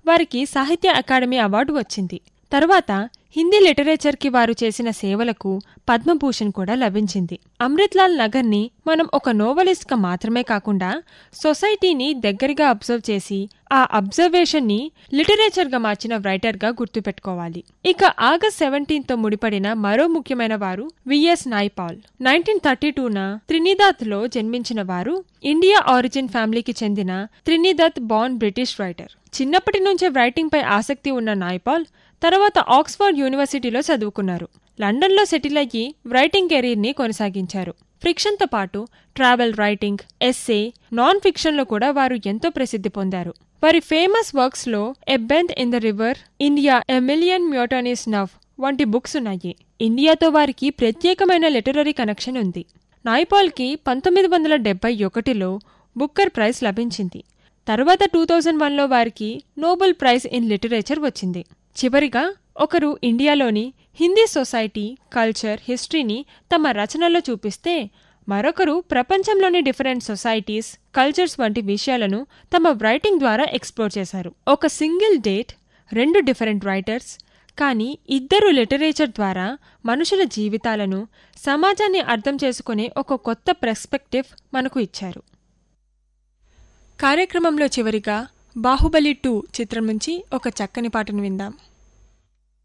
వారికి సాహిత్య academy award వచ్చింది తరువాత హిందీ లిటరేచర్కి వారు చేసిన సేవలకు పద్మభూషణ్ కూడా లభించింది అమృత్లాల్ నగర్ని మనం ఒక నోవలిస్ట్గా మాత్రమే కాకుండా సొసైటీని దగ్గరగా అబ్జర్వ్ చేసి ఆ అబ్జర్వేషన్ని లిటరేచర్గా మార్చిన రైటర్గా గుర్తుపెట్టుకోవాలి ఇక ఆగస్ట్ సెవెంటీన్తో ముడిపడిన మరో ముఖ్యమైన వారు విఎస్ నాయ్పాల్ నైన్టీన్ థర్టీ టూన త్రినిదాత్లో జన్మించిన వారు ఇండియా ఆరిజిన్ ఫ్యామిలీకి చెందిన త్రినిదత్ బాన్ బ్రిటిష్ రైటర్ చిన్నప్పటి నుంచే రైటింగ్ పై ఆసక్తి ఉన్న నాయ్పాల్ తర్వాత ఆక్స్ఫర్డ్ యూనివర్సిటీలో చదువుకున్నారు లండన్లో సెటిల్ అయ్యి రైటింగ్ కెరీర్ని కొనసాగించారు ఫిక్షన్తో పాటు ట్రావెల్ రైటింగ్ ఎస్సే నాన్ ఫిక్షన్లో కూడా వారు ఎంతో ప్రసిద్ధి పొందారు వారి ఫేమస్ వర్క్స్లో a bend in the river India a million mutinies now వంటి బుక్స్ ఉన్నాయి ఇండియాతో వారికి ప్రత్యేకమైన లిటరరీ కనెక్షన్ ఉంది నాయ్పాల్కి పంతొమ్మిది వందల డెబ్బై ఒకటిలో బుక్కర్ ప్రైజ్ లభించింది తర్వాత టూ థౌజండ్ వన్లో వారికి నోబెల్ ప్రైజ్ ఇన్ లిటరేచర్ వచ్చింది చివరిగా ఒకరు ఇండియాలోని హిందీ సొసైటీ కల్చర్ హిస్టరీని తమ రచనల్లో చూపిస్తే మరొకరు ప్రపంచంలోని డిఫరెంట్ సొసైటీస్ కల్చర్స్ వంటి విషయాలను తమ రైటింగ్ ద్వారా ఎక్స్ప్లోర్ చేశారు ఒక సింగిల్ డేట్ రెండు డిఫరెంట్ రైటర్స్ కానీ ఇద్దరు లిటరేచర్ ద్వారా మనుషుల జీవితాలను సమాజాన్ని అర్థం చేసుకునే ఒక కొత్త పర్స్పెక్టివ్ మనకు ఇచ్చారు కార్యక్రమంలో చివరిగా బాహుబలి టూ చిత్రం నుంచి ఒక చక్కని పాటను విందాం